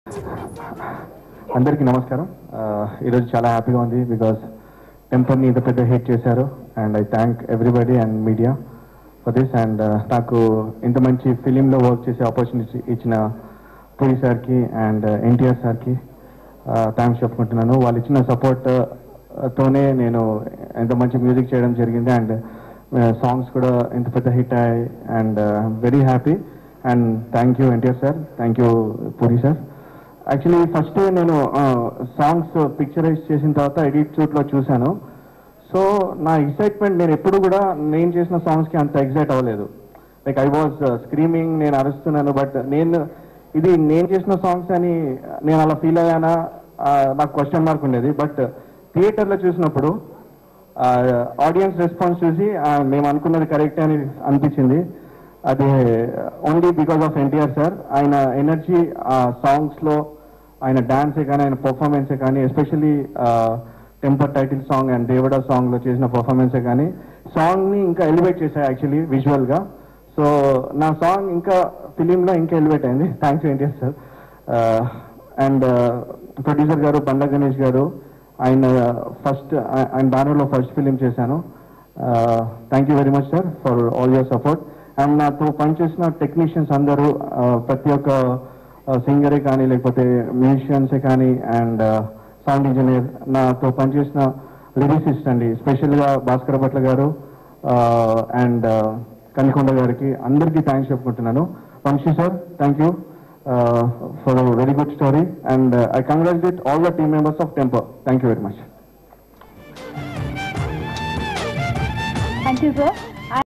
అందరికీ నమస్కారం ఆ, ఈరోజు చాలా హ్యాపీగా ఉంది బికాస్ టెంపర్ని ఇంత పెద్ద హిట్ చేశారు and I thank everybody and media for this and నాకు ఇంత మంచి ఫిలింలో వర్క్ చేసే ఆపర్చునిటీ ఇచ్చిన పూరి సార్కి అండ్ ఎన్టీఆర్ సార్కి థ్యాంక్స్ చెప్పుకుంటున్నాను వాళ్ళు ఇచ్చిన సపోర్ట్ తోనే నేను ఎంత మంచి మ్యూజిక్ చేయడం జరిగింది అండ్ సాంగ్స్ కూడా ఇంత పెద్ద హిట్ అయ్యాయి and very happy and thank you NTR sir thank you Puri sir actually first నేను సాంగ్స్ పిక్చరైజ్ చేసిన తర్వాత ఎడిట్ షూట్లో చూశాను సో నా ఎక్సైట్మెంట్ నేను ఎప్పుడు కూడా నేను చేసిన సాంగ్స్కి అంత ఎగ్జైట్ అవ్వలేదు లైక్ ఐ వాజ్ స్క్రీమింగ్ నేను అరుస్తున్నాను బట్ నేను ఇది నేను చేసిన సాంగ్స్ అని నేను అలా ఫీల్ అయ్యానా ఆ, నాకు క్వశ్చన్ మార్క్ ఉండేది బట్ థియేటర్లో చూసినప్పుడు ఆడియన్స్ రెస్పాన్స్ చూసి ఆ, మేము అనుకున్నది కరెక్ట్ అని అనిపించింది అది only because of NTR sir ఆయన ఎనర్జీ ఆ సాంగ్స్లో ఆయన డాన్సే కానీ ఆయన పర్ఫార్మెన్సే కానీ especially Temper title song and దేవడా సాంగ్లో చేసిన పర్ఫార్మెన్సే కానీ సాంగ్ని ఇంకా ఎలివేట్ చేశాయి యాక్చువల్లీ విజువల్గా సో నా సాంగ్ ఇంకా ఫిలింలో ఇంకా ఎలివేట్ అయింది thanks NTR sir and producer గారు బండ గణేష్ గారు ఆయన ఫస్ట్ ఆయన బ్యానర్లో ఫస్ట్ ఫిలిం చేశాను thank you very much sir for all your support and నాతో పనిచేసిన టెక్నీషియన్స్ అందరూ uh, ప్రతి ఒక్క సింగరే కానీ లేకపోతే మ్యూజిషియన్సే కానీ అండ్ సౌండ్ ఇంజనీర్ నాతో పనిచేసిన లిరిసిస్ట్ అండి స్పెషల్గా భాస్కర భట్ల గారు అండ్ కనికొండ గారికి అందరికీ థ్యాంక్స్ చెప్పుకుంటున్నాను Vamsi sir thank you for very good story and I congratulate all the team members of Temper thank you very much thank you sir